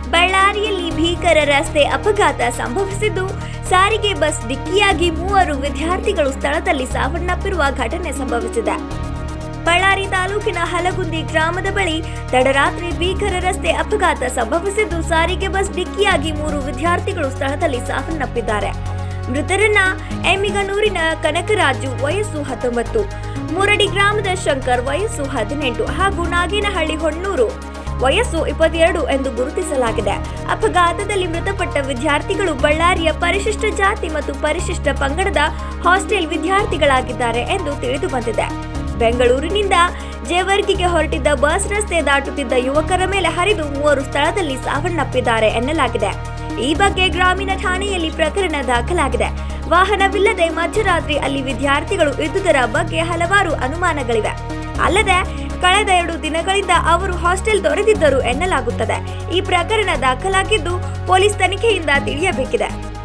ಬಳ್ಳಾರಿಯಲ್ಲಿ ಭೀಕರ ರಸ್ತೆ ಅಪಘಾತ ಸಂಭವಿಸಿದ್ದು ಸಾರಿಗೆ ಬಸ್ ಡಿಕ್ಕಿಯಾಗಿ ಮೂವರು ವಿದ್ಯಾರ್ಥಿಗಳು ಸ್ಥಳದಲ್ಲಿ ಸಾವನ್ನಪ್ಪಿರುವ ಘಟನೆ ಸಂಭವಿಸಿದೆ ಬಳ್ಳಾರಿ ತಾಲೂಕಿನ ಹಲಗುಂದಿ ಗ್ರಾಮದ ಬಳಿ ತಡರಾತ್ರಿ ಭೀಕರ ರಸ್ತೆ ಅಪಘಾತ ಸಂಭವಿಸಿದ್ದು ಸಾರಿಗೆ ಬಸ್ ಡಿಕ್ಕಿಯಾಗಿ ಮೂರು ವಿದ್ಯಾರ್ಥಿಗಳು ಸ್ಥಳದಲ್ಲಿ ಸಾವನ್ನಪ್ಪಿದ್ದಾರೆ ಮೃತರನ್ನ ಎಮ್ಮಿಗನೂರಿನ ಕನಕರಾಜು ವಯಸ್ಸು ಹತ್ತೊಂಬತ್ತು ಮೂರಡಿ ಗ್ರಾಮದ ಶಂಕರ್ ವಯಸ್ಸು ಹದಿನೆಂಟು ಹಾಗೂ ನಾಗೇನಹಳ್ಳಿ ಹೊನ್ನೂರು ವಯಸ್ಸು ಇಪ್ಪತ್ತೆರಡು ಎಂದು ಗುರುತಿಸಲಾಗಿದೆ ಅಪಘಾತದಲ್ಲಿ ಮೃತಪಟ್ಟ ವಿದ್ಯಾರ್ಥಿಗಳು ಬಳ್ಳಾರಿಯ ಪರಿಶಿಷ್ಟ ಜಾತಿ ಮತ್ತು ಪರಿಶಿಷ್ಟ ಪಂಗಡದ ಹಾಸ್ಟೆಲ್ ವಿದ್ಯಾರ್ಥಿಗಳಾಗಿದ್ದಾರೆ ಎಂದು ತಿಳಿದು ಬಂದಿದೆ ಬೆಂಗಳೂರಿನಿಂದ ಜೇವರ್ಗಿಗೆ ಹೊರಟಿದ್ದ ಬಸ್ ರಸ್ತೆ ದಾಟುತ್ತಿದ್ದ ಯುವಕರ ಮೇಲೆ ಹರಿದು ಮೂವರು ಸ್ಥಳದಲ್ಲಿ ಸಾವನ್ನಪ್ಪಿದ್ದಾರೆ ಎನ್ನಲಾಗಿದೆ ಈ ಬಗ್ಗೆ ಗ್ರಾಮೀಣ ಠಾಣೆಯಲ್ಲಿ ಪ್ರಕರಣ ದಾಖಲಾಗಿದೆ ವಾಹನವಿಲ್ಲದೆ ಮಧ್ಯರಾತ್ರಿ ಅಲ್ಲಿ ವಿದ್ಯಾರ್ಥಿಗಳು ಇದ್ದುದರ ಬಗ್ಗೆ ಹಲವಾರು ಅನುಮಾನಗಳಿವೆ ಅಲ್ಲದೆ ಕಳೆದ ಎರಡು ದಿನಗಳಿಂದ ಅವರು ಹಾಸ್ಟೆಲ್ ದೊರೆತಿದ್ದರು ಎನ್ನಲಾಗುತ್ತದೆ ಈ ಪ್ರಕರಣ ದಾಖಲಾಗಿದ್ದು ಪೊಲೀಸ್ ತನಿಖೆಯಿಂದ ತಿಳಿಯಬೇಕಿದೆ